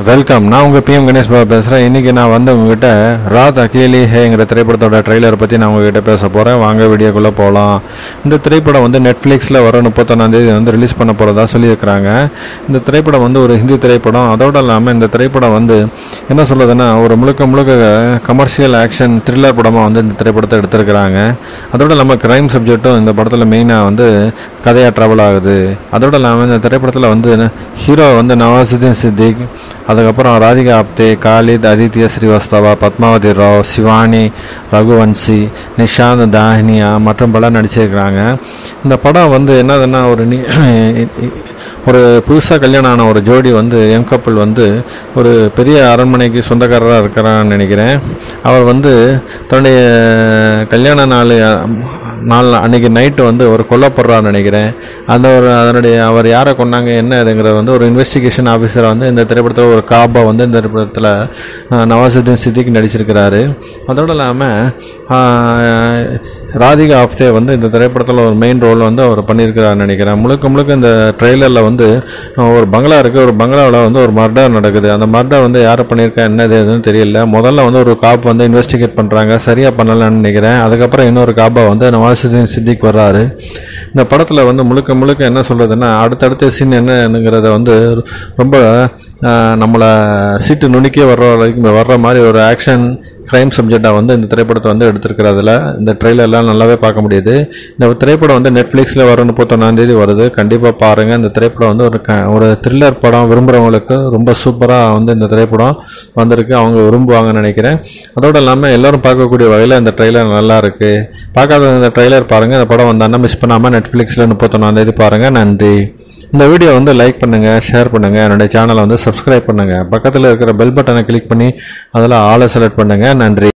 welcome நான் உங்கள் PM Ganesh Baba பேசுகிறேன் இன்றைக்கி நான் வந்து உங்ககிட்ட ராத் அகேலி ஹேங்கிற திரைப்படத்தோட ட்ரெய்லரை பற்றி நான் உங்ககிட்ட பேச போகிறேன் வாங்க வீடியோக்குள்ளே போகலாம் இந்த திரைப்படம் வந்து நெட்ஃப்ளிக்ஸில் வர முப்பத்தொன்னாந்தேதி வந்து ரிலீஸ் பண்ண போகிறதா சொல்லியிருக்கிறாங்க இந்த திரைப்படம் வந்து ஒரு ஹிந்தி திரைப்படம் அதோடு இல்லாமல் இந்த திரைப்படம் வந்து என்ன சொல்லுதுன்னா ஒரு முழுக்க முழுக்க கமர்ஷியல் ஆக்ஷன் த்ரில்லர் படமாக வந்து இந்த திரைப்படத்தை எடுத்திருக்கிறாங்க அதோடு இல்லாமல் கிரைம் சப்ஜெக்ட்டும் இந்த படத்தில் மெயினாக வந்து கதையாக ட்ராவல் ஆகுது அதோடு இல்லாமல் இந்த திரைப்படத்தில் வந்து ஹீரோ வந்து நவாசுதீன் சித்திக் அதுக்கப்புறம் ராதிகா ஆப்தே காலித் ஆதித்ய ஸ்ரீவாஸ்தவா பத்மாவதி ராவ் சிவானி ரகுவன்சி நிஷாந்த் தாஹ்னியா மற்றும் பலர் நடிச்சிருக்கிறாங்க இந்த படம் வந்து என்னதுன்னா ஒரு நி ஒரு புதுசாக கல்யாணம் ஆன ஒரு ஜோடி வந்து யங் கப்பல் வந்து ஒரு பெரிய அரண்மனைக்கு சொந்தக்காரராக இருக்கிறான்னு நினைக்கிறேன் அவர் வந்து தன்னுடைய கல்யாண நாள் நாள் அன்னைக்கு நைட்டு வந்து ஒரு கொல்லப்படுறான்னு நினைக்கிறேன் அந்த ஒரு அதனுடைய அவர் யாரை கொண்டாங்க என்ன இதுங்கிறது வந்து ஒரு இன்வெஸ்டிகேஷன் ஆஃபீஸர் வந்து இந்த திரைப்படத்தில் ஒரு காபா வந்து இந்த திரைப்படத்தில் அஹ், நவாசுதீன் சித்திக் நடிச்சிருக்கிறாரு அதோடு இல்லாமல் ராதிகா ஆஃப்தே வந்து இந்த திரைப்படத்தில் ஒரு மெயின் ரோல் வந்து அவர் பண்ணியிருக்கிறாருன்னு நினைக்கிறேன் முழுக்க முழுக்க இந்த ட்ரெய்லரில் வந்து அஹ், ஒரு பங்களா இருக்குது ஒரு பங்களாவில் வந்து ஒரு மர்டர் நடக்குது அந்த மர்டர் வந்து யார் பண்ணியிருக்கா என்னது எதுன்னு தெரியல முதல்ல வந்து ஒரு காப் வந்து இன்வெஸ்டிகேட் பண்ணுறாங்க சரியாக பண்ணலன்னு நினைக்கிறேன் அதுக்கப்புறம் இன்னொரு காப்பா வந்து நவாசுதீன் சித்திக் வர்றாரு இந்த படத்தில் வந்து முழுக்க முழுக்க என்ன சொல்கிறதுன்னா அடுத்தடுத்த சீன் என்னங்கிறத வந்து ரொம்ப ஆஹ், நம்மளை சீட்டு நுணுக்கி வர்ற வரைக்கும் வர்ற மாதிரி ஒரு ஆக்ஷன் க்ரைம் சப்ஜெக்டாக வந்து இந்த திரைப்படத்தை வந்து எடுத்திருக்கிறதுல இந்த ட்ரெய்லர்லாம் நல்லாவே பார்க்க முடியுது இந்த திரைப்படம் வந்து நெட்ஃப்ளிக்ஸில் வர முப்பத்தொன்னாந்தேதி வருது கண்டிப்பாக பாருங்கள் இந்த திரைப்படம் வந்து ஒரு க ஒரு த்ரில்லர் படம் விரும்புகிறவங்களுக்கு ரொம்ப சூப்பராக வந்து இந்த திரைப்படம் வந்திருக்கு அவங்க விரும்புவாங்கன்னு நினைக்கிறேன் அதோடு இல்லாமல் எல்லாரும் பார்க்கக்கூடிய வகையில் இந்த ட்ரெய்லர் நல்லா இருக்குது பார்க்காத இந்த ட்ரெய்லர் பாருங்கள் இந்த படம் வந்தாங்கன்னா மிஸ் பண்ணாமல் நெட்ஃப்ளிக்ஸில் முப்பத்தொன்னாந்தேதி பாருங்கள் நன்றி இந்த வீடியோ வந்து லைக் பண்ணுங்கள் ஷேர் பண்ணுங்கள் என்னுடைய சேனலை வந்து சப்ஸ்கிரைப் பண்ணுங்கள் பக்கத்தில் இருக்கிற பெல் பட்டனை கிளிக் பண்ணி அதில் ஆளை செலக்ட் பண்ணுங்கள் நன்றி